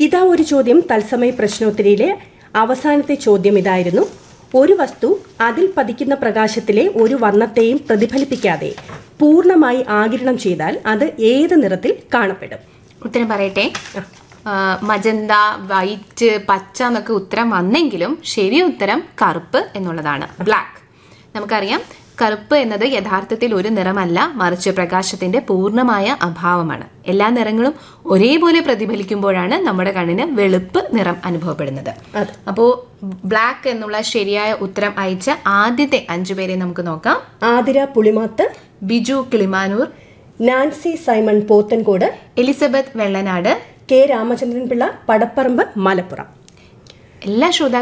ഇതാ ഒരു ചോദ്യം തത്സമയ പ്രശ്നോത്തരിയിലെ അവസാനത്തെ ചോദ്യം ഇതായിരുന്നു ഒരു വസ്തു അതിൽ പതിക്കുന്ന പ്രകാശത്തിലെ ഒരു വർണ്ണത്തെയും പ്രതിഫലിപ്പിക്കാതെ പൂർണ്ണമായി ആകിരണം ചെയ്താൽ അത് ഏത് നിറത്തിൽ കാണപ്പെടും ഉത്തരം പറയട്ടെ ആ, മജന്ത വൈറ്റ് പച്ച എന്നൊക്കെ ഉത്തരം വന്നെങ്കിലും ശരി ഉത്തരം കറുപ്പ് എന്നുള്ളതാണ് ബ്ലാക്ക് നമുക്കറിയാം കറുപ്പ് എന്നത് യഥാർത്ഥത്തിൽ ഒരു നിറമല്ല മറിച്ച് പ്രകാശത്തിന്റെ പൂർണ്ണമായ അഭാവമാണ് എല്ലാ നിറങ്ങളും ഒരേപോലെ പ്രതിഫലിക്കുമ്പോഴാണ് നമ്മുടെ കണ്ണിന് വെളുപ്പ് നിറം അനുഭവപ്പെടുന്നത് അതെ. അപ്പോ ബ്ലാക്ക് എന്നുള്ള ശരിയായ ഉത്തരം അയച്ച ആദ്യത്തെ അഞ്ചു പേരെ നമുക്ക് നോക്കാം Athira Pulimathu Biju Kilimanoor Nancy Simon Pothencode Elizabeth Vellanad K Ramachandran Pillai Padapparambu Malappuram എല്ലാ ശ്രോതാക്കളും